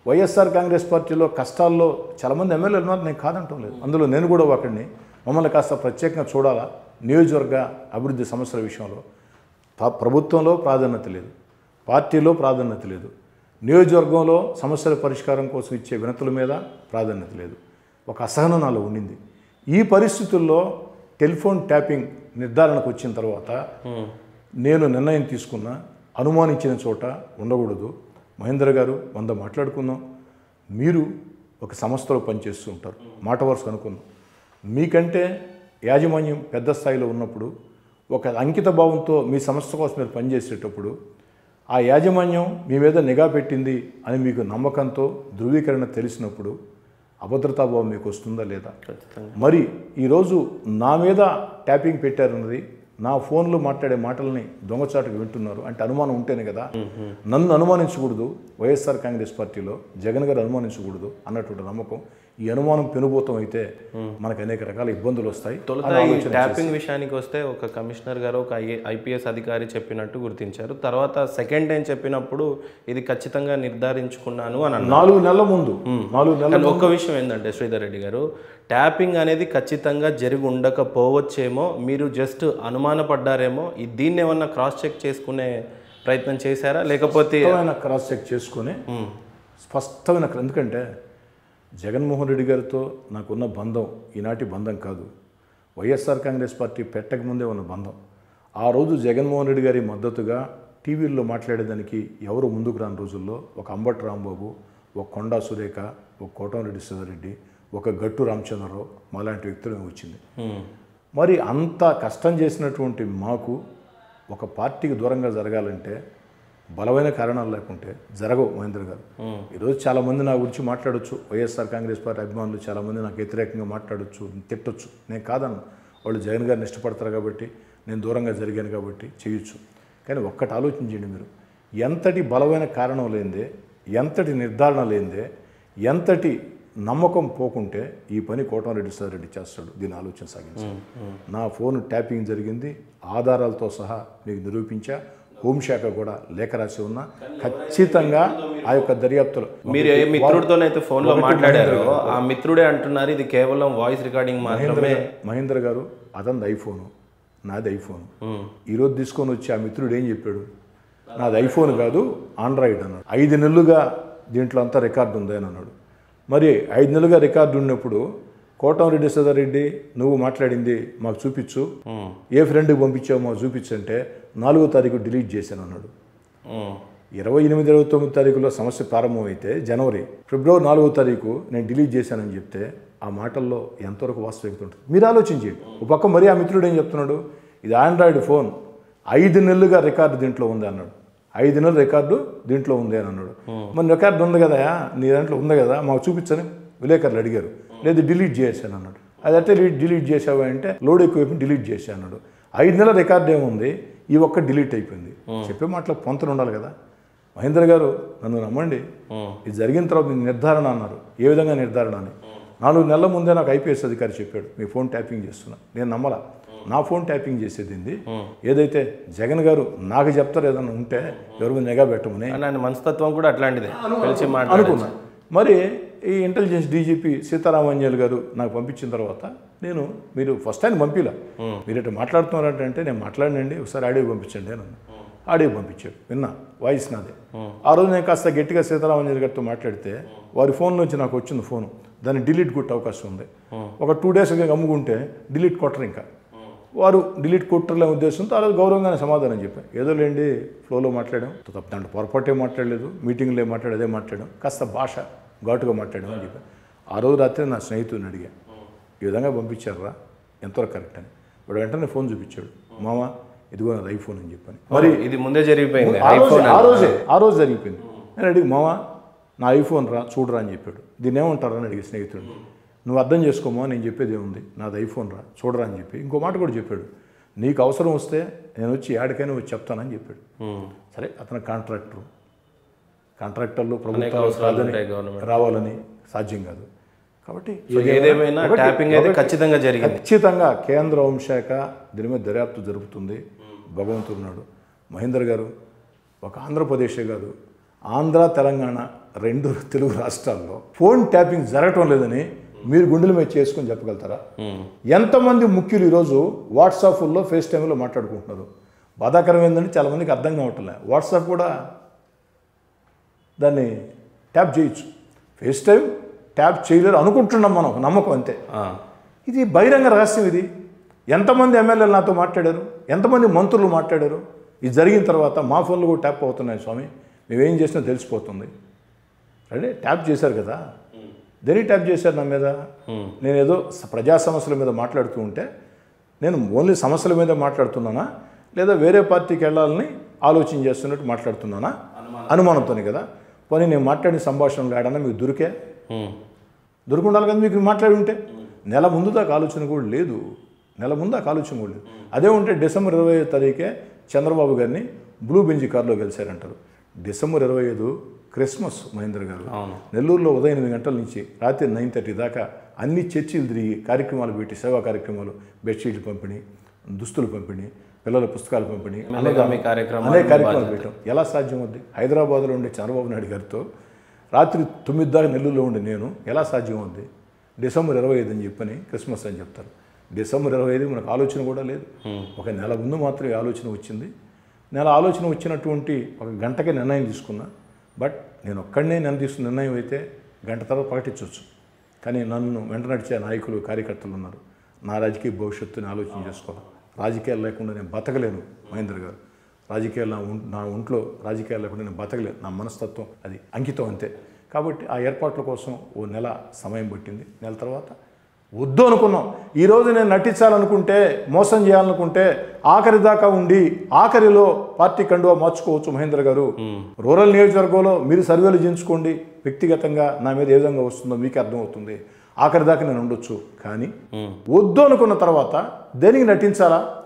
వైఎస్ఆర్ కాంగ్రెస్ పార్టీలో కష్టాల్లో చాలామంది ఎమ్మెల్యేలు ఉన్నారు నేను కాదంటం లేదు అందులో నేను కూడా ఒకడిని మమ్మల్ని కాస్త ప్రత్యేకంగా చూడాలా నియోజకవర్గ అభివృద్ధి సమస్యల విషయంలో ప- ప్రభుత్వంలో ప్రాధాన్యత లేదు పార్టీలో ప్రాధాన్యత లేదు నియోజకవర్గంలో సమస్యల పరిష్కారం కోసం ఇచ్చే వినతుల మీద ప్రాధాన్యత లేదు ఒక అసహనం నాలో ఉండింది ఈ పరిస్థితుల్లో టెలిఫోన్ ట్యాపింగ్ నిర్ధారణకు వచ్చిన తర్వాత నేను నిర్ణయం తీసుకున్న అనుమానించిన చోట ఉండకూడదు మహేంద్ర గారు వంద మాట్లాడుకుందాం మీరు ఒక సంస్థలో పనిచేస్తూ ఉంటారు మాట వరుస అనుకుందాం మీకంటే యాజమాన్యం పెద్ద స్థాయిలో ఉన్నప్పుడు ఒక అంకిత భావంతో మీ సంస్థ కోసం మీరు పనిచేసేటప్పుడు ఆ యాజమాన్యం మీ మీద నిఘా పెట్టింది అని మీకు నమ్మకంతో ధృవీకరణ తెలిసినప్పుడు అభద్రతాభావం మీకు వస్తుందా లేదా ఖచ్చితంగా మరి ఈరోజు నా మీద ట్యాపింగ్ పెట్టారన్నది నా ఫోన్లో మాట్లాడే మాటల్ని దొంగచాటుకు వింటున్నారు అంటే అనుమానం ఉంటేనే కదా నన్ను అనుమానించకూడదు వైఎస్ఆర్ కాంగ్రెస్ పార్టీలో జగన్ గారు అనుమానించకూడదు అన్నటువంటి నమ్మకం ఈ అనుమానం పెనుభూతం అయితే మనకు అనేక రకాల ఇబ్బందులు వస్తాయి తొలుత అని ఈ ఆలోచన ట్యాపింగ్ విషయానికి వస్తే ఒక కమిషనర్ గారు ఒక ఐఏ ఐపీఎస్ అధికారి చెప్పినట్టు గుర్తించారు తర్వాత సెకండ్ టైం చెప్పినప్పుడు ఇది ఖచ్చితంగా నిర్ధారించుకున్నాను అని అన్నారు నాలుగు నెలల ముందు నాలుగు నెలల కానీ ఒక్క విషయం ఏంటంటే శ్రీధర్ రెడ్డి గారు ట్యాపింగ్ అనేది ఖచ్చితంగా జరిగి ఉండకపోవచ్చేమో మీరు జస్ట్ అనుమానపడ్డారేమో ఈ దీన్ని ఏమన్నా క్రాస్ చెక్ చేసుకునే ప్రయత్నం చేశారా లేకపోతే స్పష్టమైన క్రాస్ చెక్ చేసుకొని స్పష్టమైన ఎందుకంటే జగన్మోహన్ రెడ్డి గారితో నాకున్న బంధం ఈనాటి బంధం కాదు వైఎస్ఆర్ కాంగ్రెస్ పార్టీ పెట్టక ముందే ఉన్న బంధం ఆ రోజు జగన్మోహన్ రెడ్డి గారి మద్దతుగా టీవీల్లో మాట్లాడేదానికి ఎవరు ముందుకు రాని రోజుల్లో ఒక అంబటి రాంబాబు ఒక కొండా సురేఖ ఒక కోటంరెడ్డి సుధారెడ్డి ఒక గట్టు రామచంద్రరావు మాలాంటి వ్యక్తులు వచ్చింది ఉమ్, మరి అంత కష్టం చేసినటువంటి మాకు ఒక పార్టీకి దూరంగా జరగాలంటే బలమైన కారణాలు లేకుంటే జరగవు మహేంద్ర గారు ఈరోజు చాలామంది నా గురించి మాట్లాడొచ్చు వైఎస్ఆర్ కాంగ్రెస్ పార్టీ అభిమానులు చాలామంది నాకు వ్యతిరేకంగా మాట్లాడొచ్చు తిట్టొచ్చు నేను కాదను వాళ్ళు జగన్ గారిని ఇష్టపడతారు కాబట్టి నేను దూరంగా జరిగాను కాబట్టి చేయొచ్చు కానీ ఒక్కటి ఆలోచించండి మీరు ఎంతటి బలమైన కారణం లేనిదే ఎంతటి నిర్ధారణ లేనిదే ఎంతటి నమ్మకం పోకుంటే ఈ పని కోటమిరెడ్డి రెడ్డి చేస్తాడు దీన్ని ఆలోచన సాగించాలి నా ఫోన్ ట్యాపింగ్ జరిగింది ఆధారాలతో సహా మీకు నిరూపించా హోంశాఖ కూడా లేఖ రాసి ఉన్నా ఖచ్చితంగా ఆ యొక్క దర్యాప్తులో మీరు ఏ మిత్రుడితోనైతే ఫోన్లో మాట్లాడారో ఆ మిత్రుడే అంటున్నారు ఇది కేవలం వాయిస్ రికార్డింగ్ మాత్రమే మహేంద్ర గారు అతనిది ఐఫోను నాది ఐఫోన్ ఉమ్, ఈరోజు తీసుకొని వచ్చి ఆ మిత్రుడు ఏం చెప్పాడు నాది ఐఫోన్ కాదు ఆండ్రాయిడ్ అన్నాడు ఐదు నెలలుగా దీంట్లో అంతా రికార్డు ఉంది అని అన్నాడు మరి ఐదు నెలలుగా రికార్డు ఉన్నప్పుడు కోటంరెడ్డి సదారెడ్డి నువ్వు మాట్లాడింది మాకు చూపించు ఉమ్, ఏ ఫ్రెండ్కి పంపించావు మాకు చూపించంటే నాలుగో తారీఖు డిలీట్ చేశాను అన్నాడు ఉమ్, ఇరవై ఎనిమిది ఇరవై తొమ్మిది తారీఖులో సమస్య ప్రారంభమైతే జనవరి ఫిబ్రవరి నాలుగో తారీఖు నేను డిలీట్ చేశానని చెప్తే ఆ మాటల్లో ఎంతవరకు వాస్తవికత ఉంటుంది మీరు ఆలోచించండి ఒక పక్క మరి ఆ మిత్రుడు ఏం చెప్తున్నాడు ఇది ఆండ్రాయిడ్ ఫోన్ ఐదు నెలలుగా రికార్డు దీంట్లో ఉంది అన్నాడు ఐదు నెలల రికార్డు దీంట్లో ఉంది అని అన్నాడు మరి రికార్డు ఉంది కదా నీ దాంట్లో ఉంది కదా మాకు చూపించని విలేకరులు అడిగారు లేదు డిలీట్ చేశాను అన్నాడు అది అంటే డిలీట్ చేసావా అంటే లోడ్ ఎక్కువ డిలీట్ చేశాను అన్నాడు ఐదు నెలల రికార్డు ఏముంది ఈ ఒక్క డిలీట్ అయిపోయింది చెప్పే మాటలో పొంతన ఉండాలి కదా మహేంద్ర గారు నన్ను నమ్మండి ఉమ్, ఇది జరిగిన తర్వాత మీకు నిర్ధారణ అన్నారు ఏ విధంగా నిర్ధారణ అని నాలుగు నెలల ముందే నాకు ఐపీఎస్ అధికారి చెప్పాడు మీ ఫోన్ ట్యాపింగ్ చేస్తున్నా నేను నమ్మలా నా ఫోన్ ట్యాపింగ్ చేసేది ఏంది? ఏదైతే జగన్ గారు నాకు చెప్తారు ఏదైనా ఉంటే ఎవరి మీద నిఘా పెట్టమని కానీ ఆయన మనస్తత్వం కూడా అట్లాంటిదే పిలిచి మాట్లాడు అనుకున్నా మరి ఈ ఇంటెలిజెన్స్ డీజీపీ సీతారామాంజల్ గారు నాకు పంపించిన తర్వాత నేను మీరు ఫస్ట్ టైం పంపిలా మీరు ఇట్లా మాట్లాడుతున్నారంటే అంటే నేను మాట్లాడినండి ఒకసారి ఆడియో పంపించండి అని అన్నా. ఆడియో పంపించాడు విన్నా వాయిస్ నాదే ఆ రోజు నేను కాస్త గట్టిగా సీతారామాంజలి గారితో మాట్లాడితే వారి ఫోన్ నుంచి నాకు వచ్చింది ఫోన్ దాన్ని డిలీట్ కొట్టే అవకాశం ఉంది ఒక టూ డేస్ అమ్ముకుంటే డిలీట్ కొట్టరు ఇంకా వారు డిలీట్ కొట్టర్లే ఉద్దేశంతో ఆ రోజు గౌరవంగానే సమాధానం చెప్పాను ఏదో లేండి ఫ్లోలో మాట్లాడాం తప్ప దాంట్లో పొరపాటే మాట్లాడలేదు మీటింగ్లో ఏం మాట్లాడు అదే మాట్లాడాం కాస్త భాష ఘాటుగా మాట్లాడాం అని చెప్పాను ఆ రోజు రాత్రి నా స్నేహితుడిని అడిగా ఈ విధంగా పంపించారా ఎంతవరకు కరెక్ట్ అని వాడు వెంటనే ఫోన్ చూపించాడు మామ ఇదిగో నాది ఐఫోన్ అని చెప్పాను మరి ఇది ముందే జరిగిపోయింది ఆ రోజే ఐఫోన్ ఆ రోజే ఆ రోజు జరిగిపోయింది నేను అడిగి మామ నా ఐఫోన్ రా చూడరా అని చెప్పాడు దీన్ని ఏమంటారా అని అడిగి స్నేహితుడిని నువ్వు అర్థం చేసుకోమా నేను చెప్పేది ఏముంది నాది ఐఫోన్ రా చూడరా అని చెప్పి ఇంకో మాట కూడా చెప్పాడు నీకు అవసరం వస్తే నేను వచ్చి యాడికైనా వచ్చి చెప్తానని చెప్పాడు ఉమ్, సరే అతను కాంట్రాక్టరు కాంట్రాక్టర్లు ప్రభుత్వం అవసరాలు ఉంటాయి గవర్నమెంట్ రావాలని సాధ్యం కాదు కాబట్టి సో ఏదేమైనా ఒకటి- ట్యాపింగ్ అయితే ఖచ్చితంగా జరిగింది ఖచ్చితంగా కేంద్ర హోంశాఖ దీని మీద దర్యాప్తు జరుపుతుంది భగవంతుడు ఉన్నాడు మహేందర్ గారు ఒక ఆంధ్రప్రదేశే కాదు ఆంధ్ర తెలంగాణ రెండు తెలుగు రాష్ట్రాల్లో ఫోన్ ట్యాపింగ్ జరగటం లేదని మీరు గుండెల మీద చేసుకొని చెప్పగలుగుతారా ఉమ్, ఎంతమంది ముఖ్యులు ఈరోజు వాట్సాప్లో ఫేస్ టైంలో మాట్లాడుకుంటున్నారు బాధాకరం ఏంటంటే చాలామందికి అర్థం కావట్లే వాట్సాప్ కూడా దాన్ని ట్యాప్ చేయొచ్చు ఫేస్ టైం ట్యాప్ చేయలేరు అనుకుంటున్నాం మనం ఒక నమ్మకం అంతే ఆ, ఇది బహిరంగ రహస్యం ఇది ఎంతమంది ఎమ్మెల్యేలు నాతో మాట్లాడారు ఎంతమంది మంత్రులు మాట్లాడారు ఇది జరిగిన తర్వాత మా ఫోన్లు కూడా ట్యాప్ అవుతున్నాయి స్వామి మేమేం చేసినా తెలిసిపోతుంది అంటే ట్యాప్ చేశారు కదా దేనికి ట్యాప్ చేశారు నా మీద ఉమ్, నేను ఏదో స- ప్రజా సమస్యల మీద మాట్లాడుతూ ఉంటే నేను ఓన్లీ సమస్యల మీద మాట్లాడుతున్నానా లేదా వేరే పార్టీకి వెళ్ళాలని ఆలోచన చేస్తున్నట్టు మాట్లాడుతున్నానా అనుమానంతోనే కదా పోనీ నేను మాట్లాడిన సంభాషణలు ఆడన్నా మీకు దొరికే ఉమ్, దొరుకుండాలి కదా మీకు మాట్లాడి ఉంటే నెల ముందు దాకా ఆలోచన కూడా లేదు నెల ముందు దాకా ఆలోచన కూడా లేదు అదే ఉంటే డిసెంబర్ ఇరవై ఐదు తారీఖే చంద్రబాబు గారిని బ్లూ బెంజ్ కారులో కలిశారంటారు డిసెంబర్ ఇరవై ఐదు క్రిస్మస్ మహేంద్ర గారు అవును నెల్లూరులో ఉదయం ఎనిమిది గంటల నుంచి రాత్రి నైన్ థర్టీ దాకా అన్ని చర్చిలు తిరిగి కార్యక్రమాలు పెట్టి సేవా కార్యక్రమాలు బెడ్షీట్లు పంపిణీ దుస్తులు పంపిణీ పిల్లల పుస్తకాలు పంపిణీ మెల్లగా మీ కార్యక్రమాలు అనేక కార్యక్రమాలు పెట్టాం ఎలా సాధ్యం అవుద్ది హైదరాబాద్లో ఉండే చంద్రబాబు నాయుడు గారితో రాత్రి తొమ్మిది దాకా నెల్లూరులో ఉండే నేను ఎలా సాధ్యం అవుద్ది డిసెంబర్ ఇరవై ఐదు అని చెప్పని క్రిస్మస్ అని చెప్తారు డిసెంబర్ ఇరవై ఐదు మనకు ఆలోచన కూడా లేదు ఒక నెల ముందు మాత్రం ఈ ఆలోచన వచ్చింది నెల ఆలోచన వచ్చినటువంటి ఒక గంటకే నిర్ణయం తీసుకున్నా బట్ నేను ఒక్కడనే నేను తీసుకున్న నిర్ణయం అయితే గంట తర్వాత ప్రకటించవచ్చు కానీ నన్ను వెంట నడిచే నాయకులు కార్యకర్తలు ఉన్నారు నా రాజకీయ భవిష్యత్తుని ఆలోచన చేసుకోవాలి రాజకీయాలు లేకుండా నేను బతకలేను మహేంద్ర గారు రాజకీయాలు నా ఒం- నా ఒంట్లో రాజకీయాలు లేకుండా నేను బతకలేను నా మనస్తత్వం అది అంకితం అంతే కాబట్టి ఆ ఏర్పాట్ల కోసం ఓ నెల సమయం పట్టింది నెల తర్వాత వద్దు అనుకున్నాం ఈరోజు నేను నటించాలనుకుంటే మోసం చేయాలనుకుంటే ఆఖరి దాకా ఉండి ఆఖరిలో పార్టీ కండువా మార్చుకోవచ్చు మహేంద్ర గారు రూరల్ నియోజకవర్గంలో మీరు సర్వేలు చేయించుకోండి వ్యక్తిగతంగా నా మీద ఏ విధంగా వస్తుందో మీకు అర్థమవుతుంది ఆఖరి దాకా నేను ఉండొచ్చు కానీ వద్దు అనుకున్న తర్వాత దేనికి నటించాలా